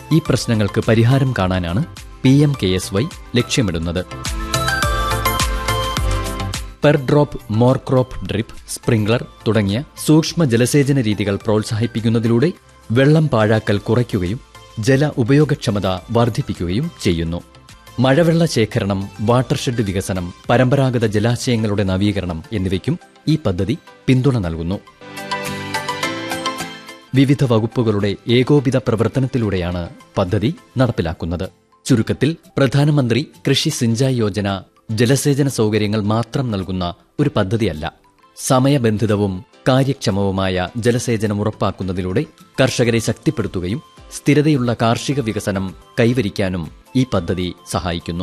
ഈ പ്രശ്നങ്ങൾക്ക് പരിഹാരം കാണാനാണ് P M K S Y ലക്ഷ്യമിടുന്നത് per drop more crop drip sprinkler തുടങ്ങിയ സൂക്ഷ്മ ജലസേചന രീതികൾ പ്രോത്സാഹിപ്പിക്കുന്നതിലൂടെ വെള്ളം പാഴാക്കൽ കുറയ്ക്കുകയും ജല ഉപയോഗക്ഷമത വർദ്ധിപ്പിക്കുകയും ചെയ്യുന്നു മഴവെള്ള ശേഖരണം വാട്ടർഷെഡ് വികസനം പരമ്പരാഗത ജലാശയങ്ങളുടെ നവീകരണം എന്നിവയ്ക്കും ഈ പദ്ധതി പിന്തുണ നൽകുന്നു വിവിധ വകുപ്പുകളുടെ ഏകോപിത പ്രവർത്തനത്തിലൂടെയാണ് പദ്ധതി നടപ്പിലാക്കുന്നത് ചുരുക്കത്തിൽ പ്രധാനമന്ത്രി കൃഷി സിഞ്ചായ് യോജന ജലസേചന സൗകര്യങ്ങൾ മാത്രം നൽകുന്ന ഒരു പദ്ധതിയല്ല സമയബന്ധിതവും കാര്യക്ഷമവുമായ ജലസേചനം ഉറപ്പാക്കുന്നതിലൂടെ കർഷകരെ ശക്തിപ്പെടുത്തുകയും സ്ഥിരതയുള്ള കാർഷിക വികസനം കൈവരിക്കാനും ഈ പദ്ധതി സഹായിക്കുന്നു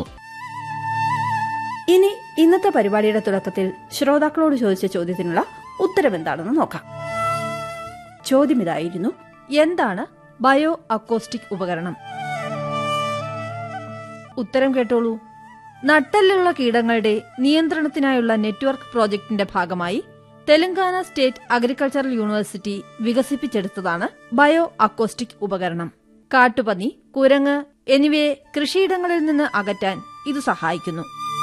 ഇനി ഇന്നത്തെ പരിപാടിയുടെ തുടക്കത്തിൽ ശ്രോതാക്കളോട് ചോദിച്ച ചോദ്യത്തിനുള്ള ഉത്തരം എന്താണെന്ന് നോക്കാം ചോദ്യം ഇതായിരുന്നു എന്താണ് ബയോ അക്കോസ്റ്റിക് ഉപകരണം ഉത്തരം കേട്ടോളൂ നട്ടലുള്ള കീടങ്ങളുടെ നിയന്ത്രണത്തിനായുള്ള നെറ്റ്വർക്ക് പ്രോജക്ടിന്റെ ഭാഗമായി തെലങ്കാന സ്റ്റേറ്റ് അഗ്രികൾച്ചറൽ യൂണിവേഴ്സിറ്റി വികസിപ്പിച്ചെടുത്തതാണ് ബയോ അക്കോസ്റ്റിക് ഉപകരണം കാട്ടുപന്നി കുരങ്ങ് എന്നിവയെ കൃഷിയിടങ്ങളിൽ നിന്ന് അകറ്റാൻ ഇത് സഹായിക്കുന്നു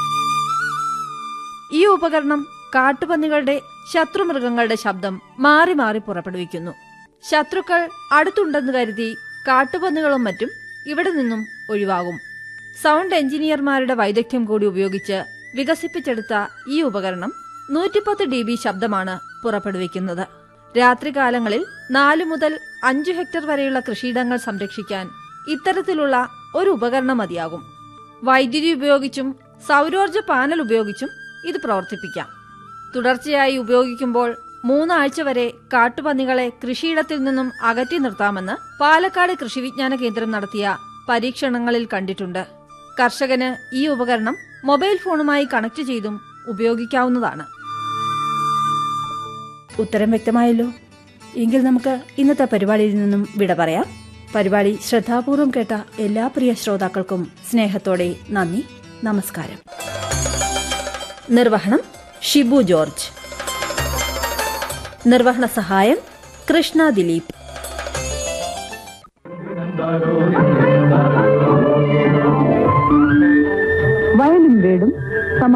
ഈ ഉപകരണം കാട്ടുപന്നികളുടെ ശത്രുമൃഗങ്ങളുടെ ശബ്ദം മാറി മാറി പുറപ്പെടുവിക്കുന്നു ശത്രുക്കൾ അടുത്തുണ്ടെന്ന് കരുതി കാട്ടുപന്നികളും മറ്റും ഇവിടെ നിന്നും ഒഴിവാകും സൗണ്ട് എഞ്ചിനീയർമാരുടെ വൈദഗ്ധ്യം കൂടി ഉപയോഗിച്ച് വികസിപ്പിച്ചെടുത്ത ഈ ഉപകരണം നൂറ്റിപ്പത്ത് ഡി ബി ശബ്ദമാണ് പുറപ്പെടുവിക്കുന്നത് രാത്രികാലങ്ങളിൽ നാലു മുതൽ അഞ്ചു ഹെക്ടർ വരെയുള്ള കൃഷിയിടങ്ങൾ സംരക്ഷിക്കാൻ ഇത്തരത്തിലുള്ള ഒരു ഉപകരണം മതിയാകും വൈദ്യുതി ഉപയോഗിച്ചും സൗരോർജ്ജ പാനൽ ഉപയോഗിച്ചും ഇത് പ്രവർത്തിപ്പിക്കാം തുടർച്ചയായി ഉപയോഗിക്കുമ്പോൾ മൂന്നാഴ്ച വരെ കാട്ടുപന്നികളെ കൃഷിയിടത്തിൽ നിന്നും അകറ്റി നിർത്താമെന്ന് പാലക്കാട് കൃഷിവിജ്ഞാന കേന്ദ്രം നടത്തിയ പരീക്ഷണങ്ങളിൽ കണ്ടിട്ടുണ്ട് കർഷകന് ഈ ഉപകരണം മൊബൈൽ ഫോണുമായി കണക്ട് ചെയ്തും ഉപയോഗിക്കാവുന്നതാണ് ഉത്തരം വ്യക്തമായല്ലോ എങ്കിൽ നമുക്ക് ഇന്നത്തെ പരിപാടിയിൽ നിന്നും വിട പറയാം പരിപാടി ശ്രദ്ധാപൂർവം കേട്ട എല്ലാ പ്രിയ ശ്രോതാക്കൾക്കും സ്നേഹത്തോടെ നന്ദി നമസ്കാരം നിർവഹണം ഷിബു ജോർജ് നിർവഹണ സഹായം കൃഷ്ണ ദിലീപ്